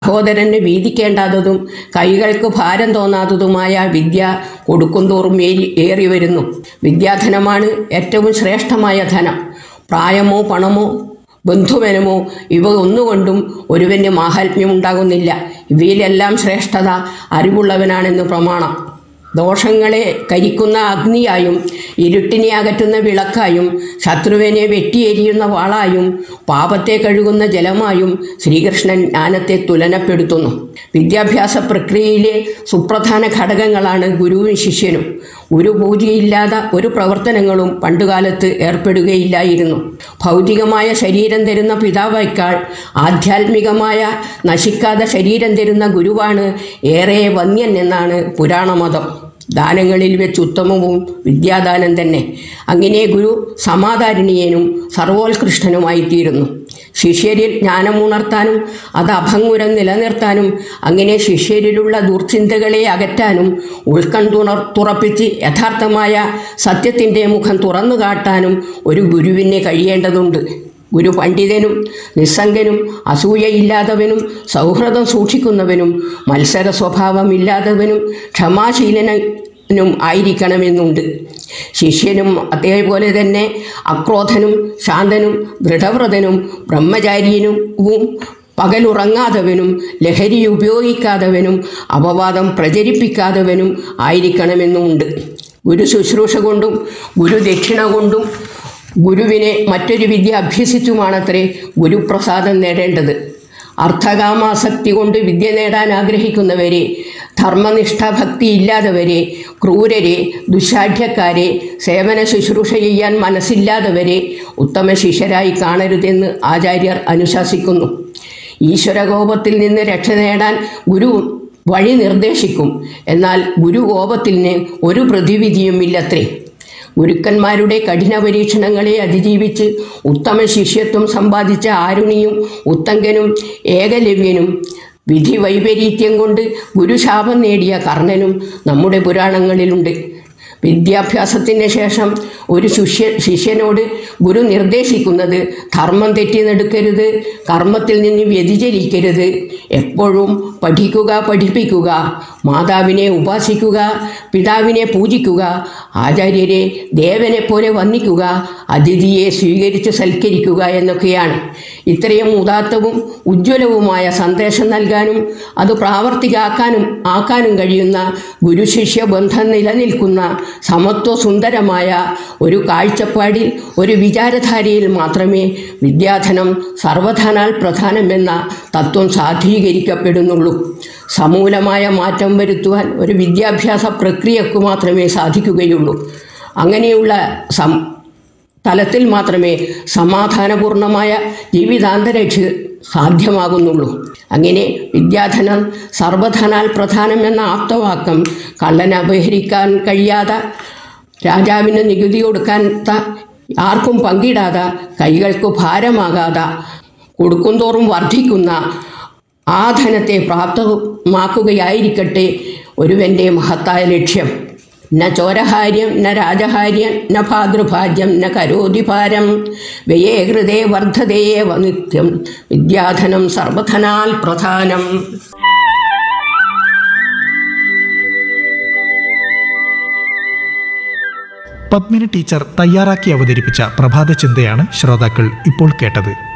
സഹോദരന് വീതിക്കേണ്ടാത്തതും കൈകൾക്ക് ഭാരം തോന്നാത്തതുമായ വിദ്യ കൊടുക്കുന്തോറും ഏറി ഏറി വരുന്നു വിദ്യാധനമാണ് ഏറ്റവും ശ്രേഷ്ഠമായ ധനം പ്രായമോ പണമോ ബന്ധുവനമോ ഇവ ഒന്നുകൊണ്ടും ഒരുവന് മാഹാത്മ്യമുണ്ടാകുന്നില്ല ഇവയിലെല്ലാം ശ്രേഷ്ഠത അറിവുള്ളവനാണെന്ന് പ്രമാണം ദോഷങ്ങളെ കരിക്കുന്ന അഗ്നിയായും ഇരുട്ടിനെ അകറ്റുന്ന വിളക്കായും ശത്രുവിനെ വെട്ടിയെരിയുന്ന വാളായും പാപത്തെ കഴുകുന്ന ജലമായും ശ്രീകൃഷ്ണൻ ജ്ഞാനത്തെ തുലനപ്പെടുത്തുന്നു വിദ്യാഭ്യാസ പ്രക്രിയയിലെ സുപ്രധാന ഘടകങ്ങളാണ് ഗുരുവും ശിഷ്യനും ഒരു പൂജയില്ലാതെ ഒരു പ്രവർത്തനങ്ങളും പണ്ടുകാലത്ത് ഏർപ്പെടുകയില്ലായിരുന്നു ഭൗതികമായ ശരീരം തരുന്ന പിതാവേക്കാൾ ആധ്യാത്മികമായ നശിക്കാതെ ശരീരം തരുന്ന ഗുരുവാണ് ഏറെ വന്യൻ എന്നാണ് പുരാണമതം ദാനങ്ങളിൽ വെച്ച് ഉത്തമവും വിദ്യാദാനം തന്നെ അങ്ങനെ ഗുരു സമാധാരണീയനും സർവോത്കൃഷ്ടനുമായിത്തീരുന്നു ശിഷ്യരിൽ ജ്ഞാനമുണർത്താനും അത് അഭംഗുരം നിലനിർത്താനും അങ്ങനെ ശിഷ്യരിലുള്ള ദുർചിന്തകളെ അകറ്റാനും ഉൾക്കൺതുണർ തുറപ്പിച്ച് യഥാർത്ഥമായ സത്യത്തിൻ്റെ മുഖം തുറന്നു കാട്ടാനും ഒരു ഗുരുവിനെ കഴിയേണ്ടതുണ്ട് ഗുരു പണ്ഡിതനും നിസ്സംഗനും അസൂയയില്ലാത്തവനും സൗഹൃദം സൂക്ഷിക്കുന്നവനും മത്സര സ്വഭാവമില്ലാത്തവനും ക്ഷമാശീലനും ആയിരിക്കണമെന്നുണ്ട് ശിഷ്യനും അതേപോലെ തന്നെ അക്രോധനും ശാന്തനും ദൃഢവ്രതനും ബ്രഹ്മചാരിയനും പകലുറങ്ങാത്തവനും ലഹരി ഉപയോഗിക്കാത്തവനും അപവാദം പ്രചരിപ്പിക്കാത്തവനും ആയിരിക്കണമെന്നുമുണ്ട് ഗുരു ശുശ്രൂഷ കൊണ്ടും ഗുരുദക്ഷിണ കൊണ്ടും ഗുരുവിനെ മറ്റൊരു വിദ്യ അഭ്യസിച്ചുമാണത്രേ ഗുരുപ്രസാദം നേടേണ്ടത് അർത്ഥകാമാസക്തി കൊണ്ട് വിദ്യ നേടാൻ ആഗ്രഹിക്കുന്നവരെ ധർമ്മനിഷ്ഠ ഭക്തി ഇല്ലാത്തവരെ ക്രൂരരെ ദുശാഠ്യക്കാരെ സേവന ശുശ്രൂഷ ചെയ്യാൻ മനസ്സില്ലാത്തവരെ ഉത്തമ ശിഷ്യരായി കാണരുതെന്ന് ആചാര്യർ അനുശാസിക്കുന്നു ഈശ്വരകോപത്തിൽ നിന്ന് രക്ഷ നേടാൻ ഗുരു വഴി നിർദ്ദേശിക്കും എന്നാൽ ഗുരുകോപത്തിന് ഒരു പ്രതിവിധിയുമില്ലത്രേ ഗുരുക്കന്മാരുടെ കഠിന പരീക്ഷണങ്ങളെ അതിജീവിച്ച് ഉത്തമ ശിഷ്യത്വം സമ്പാദിച്ച ആരുണിയും ഉത്തങ്കനും ഏകലവ്യനും വിധി വൈപരീത്യം കൊണ്ട് ഗുരുശാപം നേടിയ കർണനും നമ്മുടെ പുരാണങ്ങളിലുണ്ട് വിദ്യാഭ്യാസത്തിന് ശേഷം ഒരു ശിഷ്യ ശിഷ്യനോട് ഗുരു നിർദ്ദേശിക്കുന്നത് ധർമ്മം തെറ്റി നടക്കരുത് കർമ്മത്തിൽ നിന്ന് വ്യതിചലിക്കരുത് എപ്പോഴും പഠിക്കുക പഠിപ്പിക്കുക മാതാവിനെ ഉപാസിക്കുക പിതാവിനെ പൂജിക്കുക ആചാര്യരെ ദേവനെ പോലെ വന്ദിക്കുക അതിഥിയെ സ്വീകരിച്ച് സൽക്കരിക്കുക എന്നൊക്കെയാണ് ഇത്രയും ഉദാത്തവും ഉജ്ജ്വലവുമായ സന്ദേശം നൽകാനും അത് പ്രാവർത്തികമാക്കാനും ആക്കാനും കഴിയുന്ന ഗുരുശിഷ്യ ബന്ധം നിലനിൽക്കുന്ന സമത്വ സുന്ദരമായ ഒരു കാഴ്ചപ്പാടിൽ ഒരു വിചാരധാരയിൽ മാത്രമേ വിദ്യാധനം സർവധനാൽ പ്രധാനമെന്ന തത്വം സാധീകരിക്കപ്പെടുന്നുള്ളൂ സമൂലമായ മാറ്റം വരുത്തുവാൻ ഒരു വിദ്യാഭ്യാസ പ്രക്രിയക്ക് മാത്രമേ സാധിക്കുകയുള്ളൂ അങ്ങനെയുള്ള സം തലത്തിൽ മാത്രമേ സമാധാനപൂർണമായ ജീവിതാന്തരക്ഷ സാധ്യമാകുന്നുള്ളൂ അങ്ങനെ വിദ്യാധനം സർവധനാൽ പ്രധാനമെന്ന ആപ്തവാക്കം കള്ളൻ അപഹരിക്കാൻ കഴിയാതെ രാജാവിന് നികുതി കൊടുക്കാത്ത ആർക്കും പങ്കിടാതെ കൈകൾക്ക് ഭാരമാകാതെ കൊടുക്കുന്തോറും വർദ്ധിക്കുന്ന ആ ധനത്തെ പ്രാപ്തമാക്കുകയായിരിക്കട്ടെ ഒരുവൻ്റെ മഹത്തായ ലക്ഷ്യം ന ചോരഹാര്യം ന രാജഹാര്യം ന ഭാതൃഭാജ്യം ന കരോതി ഭാരം വ്യയേ ഹൃദേ വർദ്ധതയേവ നിത്യം വിദ്യാധനം സർവധനാൽ പ്രധാനം പത്മിനി ടീച്ചർ തയ്യാറാക്കി അവതരിപ്പിച്ച പ്രഭാത ചിന്തയാണ് ശ്രോതാക്കൾ ഇപ്പോൾ കേട്ടത്